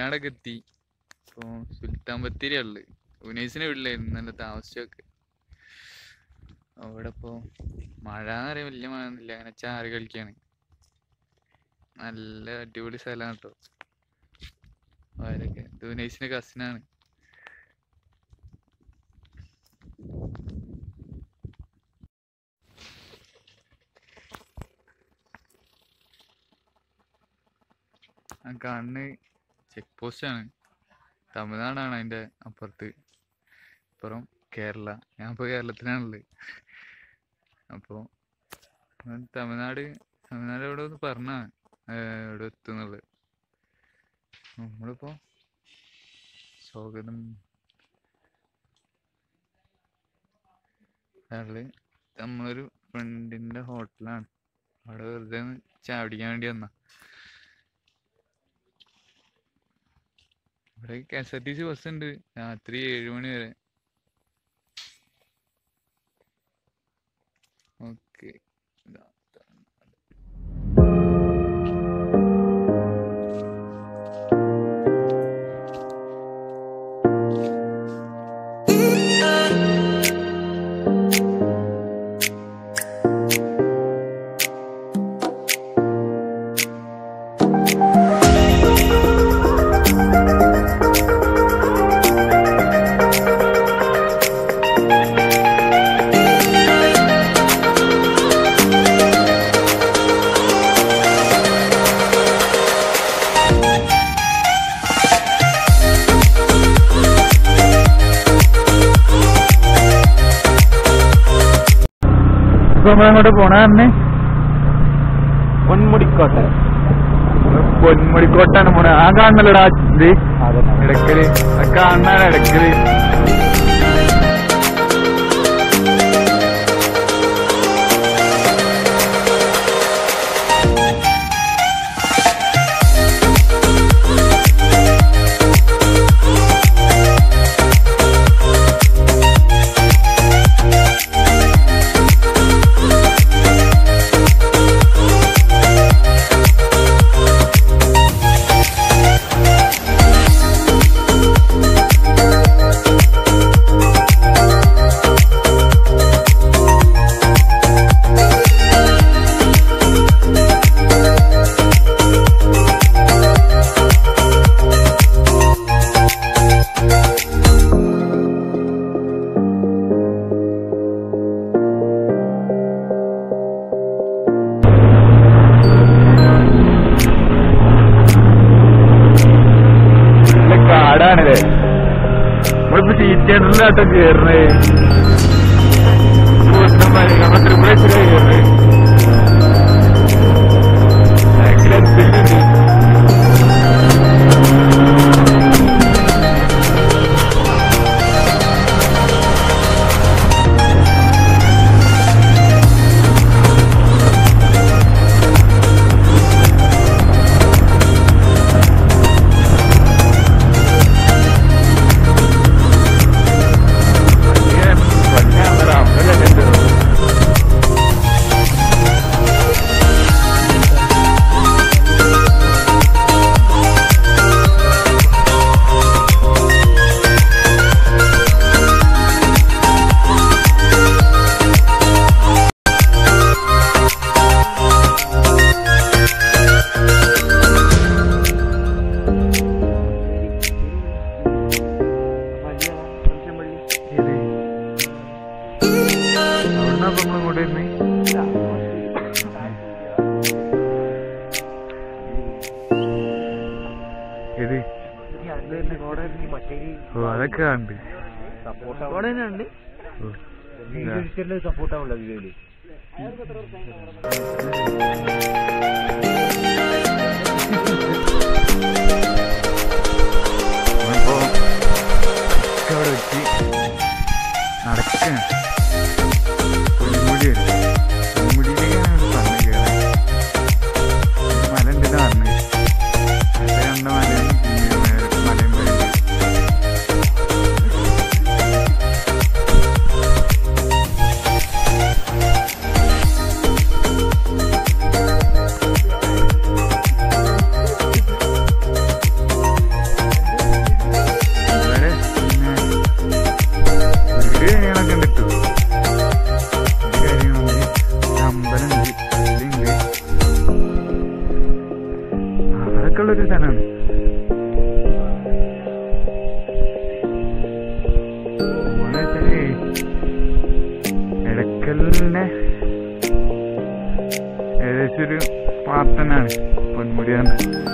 തമിഴ്നാടൊക്കെ എത്തി ഇപ്പൊ സുൽത്താൻ ബത്തേരിയാ ഉള്ളത് ഉനൈസിന്റെ വീട്ടിലായിരുന്നു നല്ല താമസിച്ചൊക്കെ അവിടെ ഇപ്പോ മഴ എന്ന് പറയാൻ വലിയ മഴ ഒന്നുമില്ല അങ്ങനെ ചാറി കളിക്കാണ് നല്ല അടിപൊളി സ്ഥലമാണ് കേട്ടോ അവരൊക്കെ ഇത് ഉനൈസിന്റെ കസിനാണ് ആ കാണുന്ന ചെക്ക് പോസ്റ്റ് ആണ് തമിഴ്നാടാണ് അതിന്റെ അപ്പുറത്ത് ഇപ്പുറം കേരള ഞാൻ ഇപ്പൊ കേരളത്തിലാണുള്ളത് അപ്പോ ഞാൻ തമിഴ്നാട് തമിഴ്നാട് എവിടെ ഒന്ന് പറഞ്ഞ എവിടെ എത്തുന്നുള്ളത് നമ്മളിപ്പോ സ്വാഗതം അയാള് നമ്മളൊരു ഫ്രണ്ടിന്റെ ഹോട്ടലാണ് അവിടെ വെറുതെ ഒന്ന് ചാടിക്കാൻ വേണ്ടി വന്നാ ഇവിടെ K S R T C bus ഉണ്ട് രാത്രി ഏഴ് മണി വരെ ഓക്കെ ഇപ്പൊ നമ്മളങ്ങോട്ട് പോണ തന്നെ പൊന്മുടിക്കോട്ടെ പൊന്മുടിക്കോട്ടാണ് പോണേ ആ കാണുന്നല്ലടാ ഇത് അതെ ഇടക്കല് ആ കാണാൻ ഇടക്കല് നല്ല കാടാണിത് നമ്മളിപ്പോ ചീറ്റേണ്ടറിലാട്ടോ കേറണേ നമ്മൾ ത്രിപുരേശ്വര കേറണേ ഭയങ്കര സ്പീഡുണ്ട് അവിടുന്ന് അപ്പൊ നമ്മളിങ്ങോട്ട് വരുന്നേ ഇത് ഓ അതൊക്കെ ഉണ്ട് സപ്പോർട്ട് ഓ സപ്പോർട്ടാവുള്ള വീഡിയോയില് നമ്മളിപ്പോ ഒക്കെ അവിടെ വെച്ച് നടക്കാണ് പൊന്മുടി വരെ പൊന്മുടിയിലേക്കാണ് പറഞ്ഞ് കയറാൻ മല ഉണ്ടെന്നാ പറഞ്ഞത് നേരത്തെ കണ്ട മലയും ഉം, നേരെ മലയും പോയത് പാർട്ട് തന്നെയാണ് പൊന്മുടി തന്നെ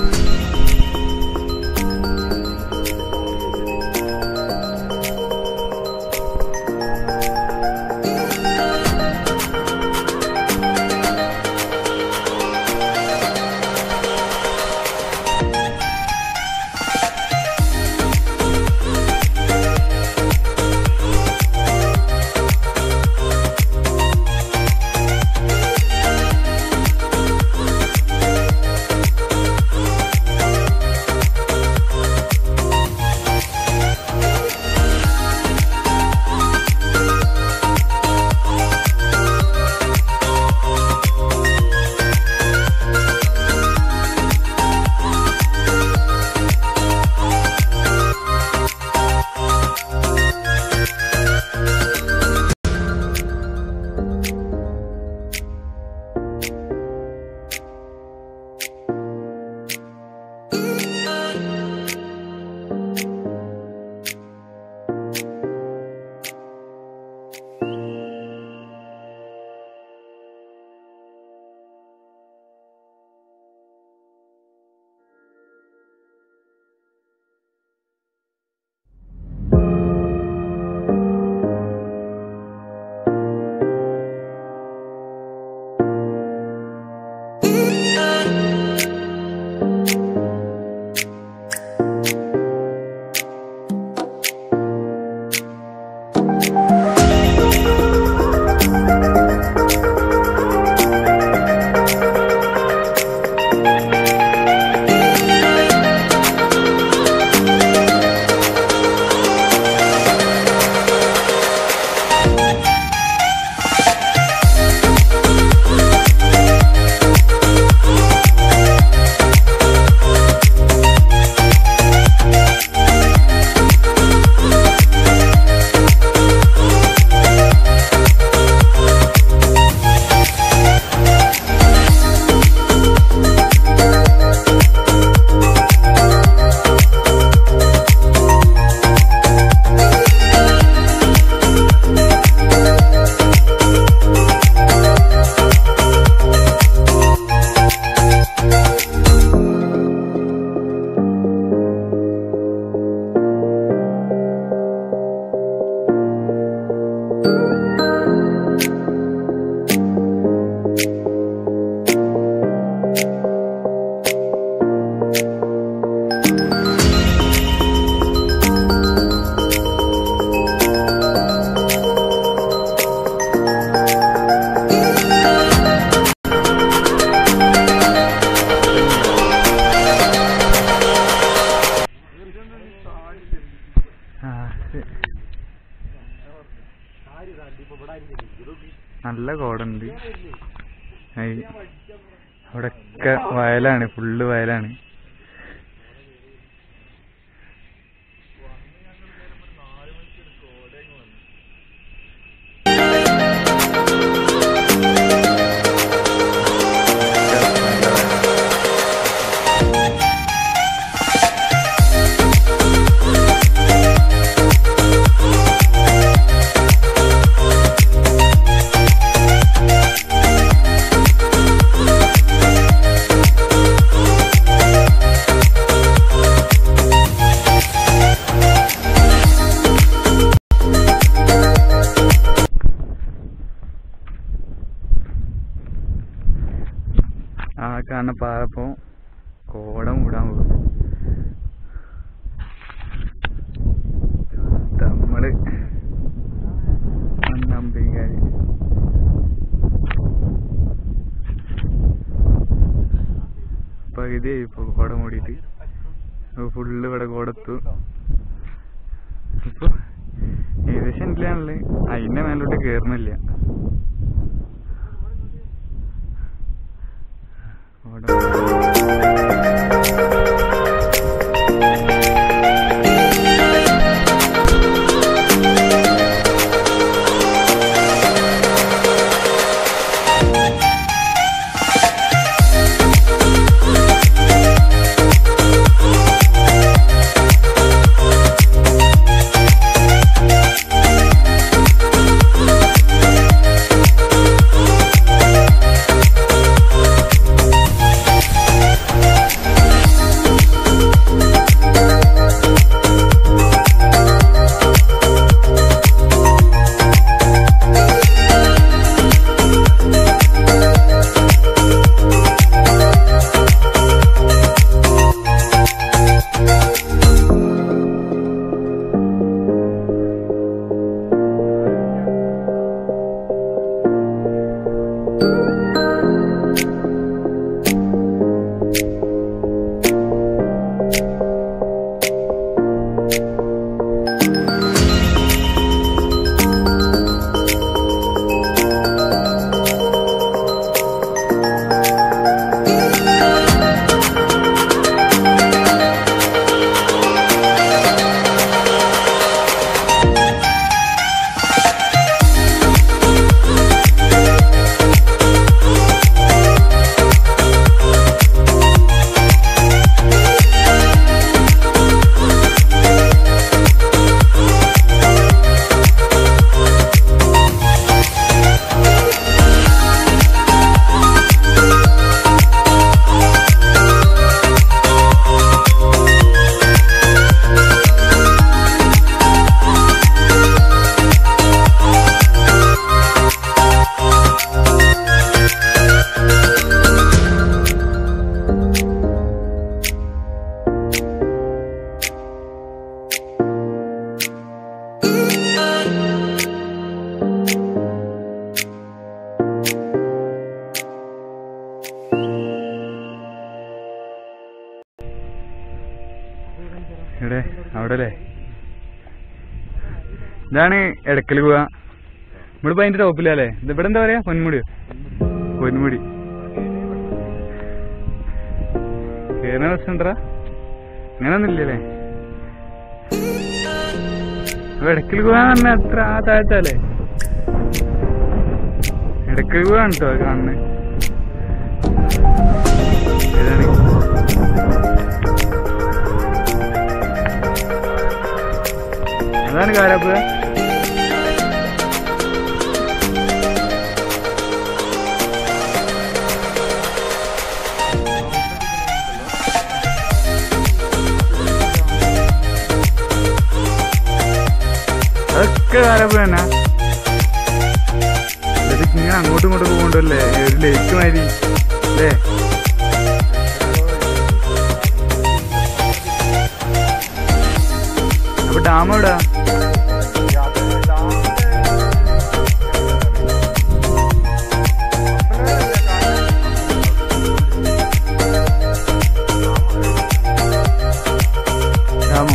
ആ, ശരി. നല്ല കോടുണ്ട് ഏയ്. അവിടൊക്കെ വയലാണ് ഫുള്ള് വയലാണ് ആ കാണുന്ന പാറപ്പോ കോടം വിടാൻ പോകും നമ്മള് നമ്പിക്കാര് പകുതിയായി ഇപ്പൊ കോട മൂടിയിട്ട് ഫുള്ള് ഇവിടെ കോടത്തു ഇപ്പൊ ഏകദേശം എന്തിലാണുള്ളത് അതിന്റെ മേലോട്ട് കേറുന്നില്ല കോട ഇവിടെ അവിടെ അല്ലേ ഇതാണ് എടക്കൽ പോവാ നമ്മളിപ്പോ അതിന്റെ ടോപ്പിലല്ലേ ഇത് ഇവിടെ എന്താ പറയാ പൊന്മുടി പൊന്മുടി കേരള പ്രശ്നണ്ടാ അങ്ങനൊന്നും ഇല്ലല്ലേ അപ്പൊ ഇടക്കൽ പോവാൻ പറഞ്ഞ അത്ര ആ താഴ്ത്തല്ലേ ഇടക്കൽ പോവാണ് കേട്ടോ കാണുന്നത് ഏതാണ് അതാണ് കാരാപ്പുഴ അതൊക്കെ കാരാപ്പുഴ തന്നെ ഇത് ഇങ്ങനെ അങ്ങോട്ടും ഇങ്ങോട്ടും പോകണ്ടല്ലേ ഒരു ലേക്ക് മാതിരി അല്ലേ അപ്പൊ ഡാം എവിടാ ഡാമോ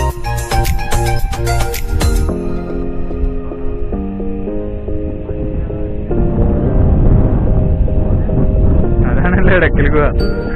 അതാണല്ലോ ഇടക്കൽ പോവാ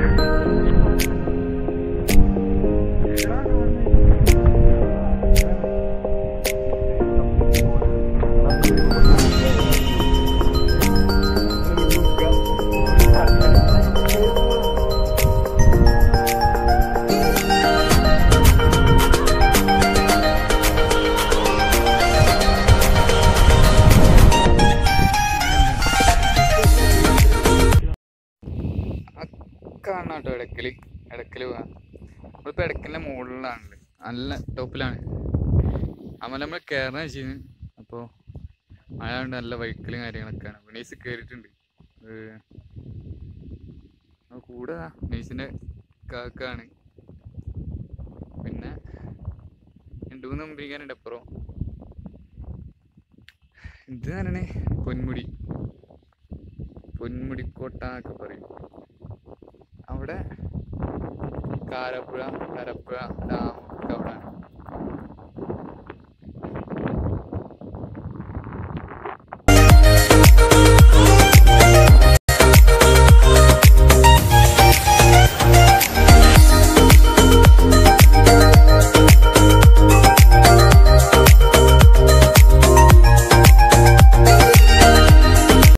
കാണാം കേട്ടോ ഇടക്കല് ഇടക്കല് പോവാ നമ്മളിപ്പോ ഇടക്കലിന്റെ മുകളിലാണല്ലേ നല്ല ടോപ്പിലാണ് അമല നമ്മൾ കയറാൻ വെച്ചിന് അപ്പോ മഴ കൊണ്ട് നല്ല വൈക്കലും കാര്യങ്ങളൊക്കെയാണ് വിനീസ് കയറിയിട്ടുണ്ട് ഏഹ് ആ കൂടെ ദാ വിനീസിന്റെ കാക്കാണ് പിന്നെ രണ്ടു മൂന്ന് മുമ്പിരിക്കാനുണ്ട് അപ്പുറം ഇത് തന്നെ പൊന്മുടി പൊന്മുടിക്കോട്ട എന്നൊക്കെ പറയും അവിടെ കാരപ്പുഴ കരപ്പുഴ ഡാം